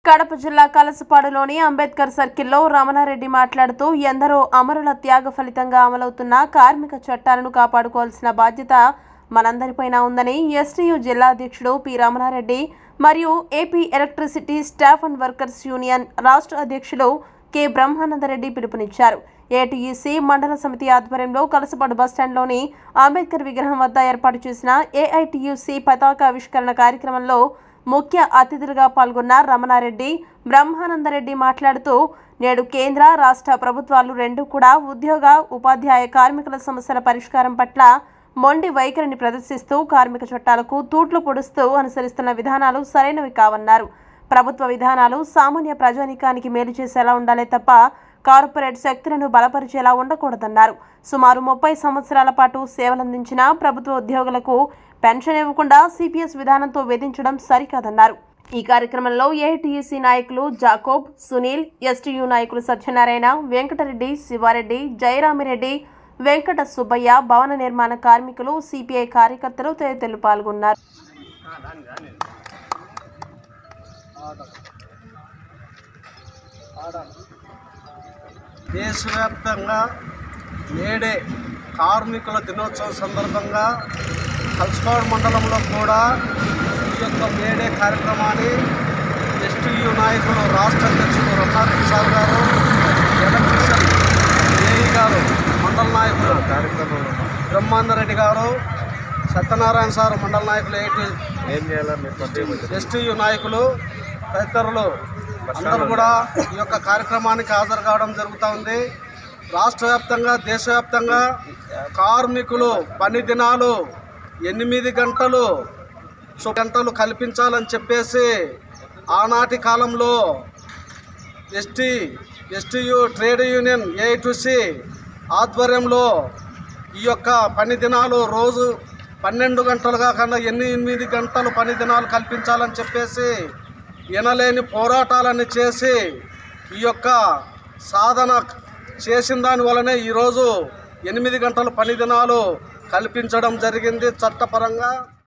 కడప జిల్లా కలసపాడులోని అంబేద్కర్ సర్కిల్లో రమణారెడ్డి మాట్లాడుతూ ఎందరో అమరుల త్యాగ ఫలితంగా అమలవుతున్న కార్మిక చట్టాలను కాపాడుకోవాల్సిన బాధ్యత మనందరిపైన ఉందని ఎస్టీయు జిల్లా అధ్యక్షుడు పి రమణారెడ్డి మరియు AP electricity staff and workers union రాష్ట్ర అధ్యక్షులు కె బ్రహ్మానందరెడ్డి పిలుపునిచ్చారు ఏటీఈసీ మండల సమితి ఆధ్వర్యంలో కలసపాడు బస్టాండ్లోని అంబేద్కర్ విగ్రహం వద్ద ఏర్పాటు చేసిన ఏఐటియుసి పతాకావిష్కరణ కార్యక్రమంలో ముఖ్య అతిథులుగా పాల్గొన్న రమణారెడ్డి బ్రహ్మానందరెడ్డి మాట్లాడుతూ నేడు కేంద్ర రాష్ట్ర ప్రభుత్వాలు రెండు కూడా ఉద్యోగ ఉపాధ్యాయ కార్మికుల సమస్యల పరిష్కారం పట్ల మొండి వైఖరిని ప్రదర్శిస్తూ కార్మిక చట్టాలకు తూట్లు పొడుస్తూ అనుసరిస్తున్న విధానాలు సరైనవి కావన్నారు ప్రభుత్వ విధానాలు సామాన్య ప్రజానీకానికి మేలు చేసేలా ఉండాలే తప్ప కార్పొరేట్ శక్తులను బలపరిచేలా ఉండకూడదన్నారు సుమారు ముప్పై సంవత్సరాల పాటు సేవలందించిన ప్రభుత్వ ఉద్యోగులకు పెన్షన్ ఇవ్వకుండా సిపిఎస్ విధానంతో వేధించడం సరికాదన్నారు ఈ కార్యక్రమంలో ఏఐటీయూసీ నాయకులు జాకోబ్ సునీల్ ఎస్టీయూ నాయకులు సత్యనారాయణ వెంకటరెడ్డి శివారెడ్డి జయరామిరెడ్డి వెంకట సుబ్బయ్య భవన నిర్మాణ కార్మికులు సిపిఐ కార్యకర్తలు తదితరులు పాల్గొన్నారు దేశవ్యాప్తంగా నేడే కార్మికుల దినోత్సవం సందర్భంగా కల్స్పాడ్ మండలంలో కూడా ఈ యొక్క మేడే కార్యక్రమాన్ని ఎస్టీయూ నాయకులు రాష్ట్ర అధ్యక్షులు రమణారెడ్డి సార్ గారు ఎలక్ట్రిషన్ ఏఈ గారు మండల నాయకులు బ్రహ్మాందరెడ్డి గారు సత్యనారాయణ సార్ మండల నాయకులు ఏంటి ఏం చేయాలా మీరు ఎస్టీయూ నాయకులు తదితరులు అందరూ కూడా ఈ యొక్క కార్యక్రమానికి హాజరు కావడం జరుగుతూ ఉంది రాష్ట్ర వ్యాప్తంగా దేశవ్యాప్తంగా కార్మికులు పని దినాలు ఎనిమిది గంటలు సో గంటలు కల్పించాలని చెప్పేసి ఆనాటి కాలంలో ST STU trade union AITUC ఆధ్వర్యంలో ఈ యొక్క పని దినాలు రోజు పన్నెండు గంటలు కాకుండా ఎన్ని ఎనిమిది గంటలు పని దినాలు కల్పించాలని చెప్పేసి వినలేని పోరాటాలన్నీ చేసి ఈ యొక్క సాధన చేసిన దాని వలనే ఈరోజు ఎనిమిది గంటల పని దినాలు కల్పించడం జరిగింది చట్టపరంగా